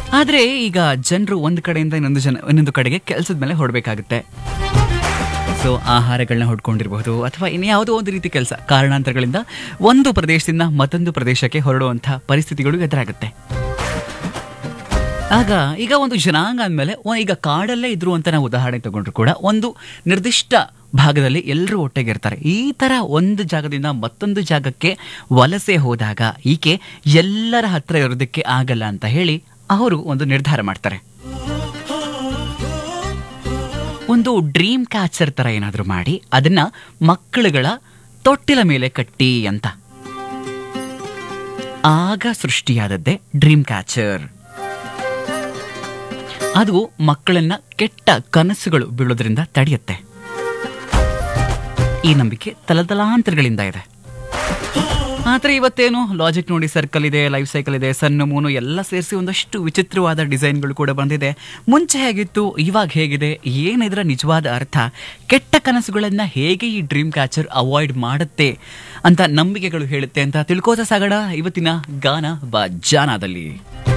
ಆದ್ರೆ ಈಗ ಜನರು ಒಂದು ಕಡೆಯಿಂದ ಇನ್ನೊಂದು ಜನ ಇನ್ನೊಂದು ಕಡೆಗೆ ಕೆಲಸದ ಮೇಲೆ ಹೊರಡಬೇಕಾಗುತ್ತೆ ಸೊ ಆಹಾರಗಳನ್ನ ಹೊಡ್ಕೊಂಡಿರಬಹುದು ಅಥವಾ ಇನ್ಯಾವುದೋ ಒಂದು ರೀತಿ ಕೆಲಸ ಕಾರಣಾಂತರಗಳಿಂದ ಒಂದು ಪ್ರದೇಶದಿಂದ ಮತ್ತೊಂದು ಪ್ರದೇಶಕ್ಕೆ ಹೊರಡುವಂಥ ಪರಿಸ್ಥಿತಿಗಳು ಎದುರಾಗುತ್ತೆ ಆಗ ಈಗ ಒಂದು ಜನಾಂಗ ಅಂದಮೇಲೆ ಈಗ ಕಾಡಲ್ಲೇ ಇದ್ರು ಅಂತ ನಾವು ಉದಾಹರಣೆ ತಗೊಂಡ್ರು ಕೂಡ ಒಂದು ನಿರ್ದಿಷ್ಟ ಭಾಗದಲ್ಲಿ ಎಲ್ಲರೂ ಒಟ್ಟಿಗೆ ಇರ್ತಾರೆ ಈ ತರ ಒಂದು ಜಾಗದಿಂದ ಮತ್ತೊಂದು ಜಾಗಕ್ಕೆ ವಲಸೆ ಹೋದಾಗ ಈಕೆ ಎಲ್ಲರ ಹತ್ರ ಇರೋದಕ್ಕೆ ಆಗಲ್ಲ ಅಂತ ಹೇಳಿ ಅವರು ಒಂದು ನಿರ್ಧಾರ ಮಾಡ್ತಾರೆ ಒಂದು ಡ್ರೀಮ್ ಕ್ಯಾಚರ್ ತರ ಏನಾದರೂ ಮಾಡಿ ಅದನ್ನ ಮಕ್ಕಳುಗಳ ತೊಟ್ಟಿಲ ಮೇಲೆ ಕಟ್ಟಿ ಅಂತ ಆಗ ಸೃಷ್ಟಿಯಾದದ್ದೇ ಡ್ರೀಮ್ ಕ್ಯಾಚರ್ ಅದು ಮಕ್ಕಳನ್ನ ಕೆಟ್ಟ ಕನಸುಗಳು ಬೀಳೋದ್ರಿಂದ ತಡೆಯುತ್ತೆ ಈ ನಂಬಿಕೆ ತಲತಲಾಂತರಗಳಿಂದ ಇದೆ ಆದ್ರೆ ಇವತ್ತೇನು ಲಾಜಿಕ್ ನೋಡಿ ಸರ್ಕಲ್ ಇದೆ ಲೈಫ್ ಸೈಕಲ್ ಇದೆ ಸಣ್ಣ ಮೂನು ಎಲ್ಲ ಸೇರಿಸಿ ಒಂದಷ್ಟು ವಿಚಿತ್ರವಾದ ಡಿಸೈನ್ಗಳು ಕೂಡ ಬಂದಿದೆ ಮುಂಚೆ ಹೇಗಿತ್ತು ಇವಾಗ ಹೇಗಿದೆ ಏನಿದ್ರ ನಿಜವಾದ ಅರ್ಥ ಕೆಟ್ಟ ಕನಸುಗಳನ್ನ ಹೇಗೆ ಈ ಡ್ರೀಮ್ ಕ್ಯಾಚರ್ ಅವಾಯ್ಡ್ ಮಾಡುತ್ತೆ ಅಂತ ನಂಬಿಕೆಗಳು ಹೇಳುತ್ತೆ ಅಂತ ತಿಳ್ಕೋತ ಸಾಗೋಣ ಇವತ್ತಿನ ಗಾನ ಬಾ ಜಾನದಲ್ಲಿ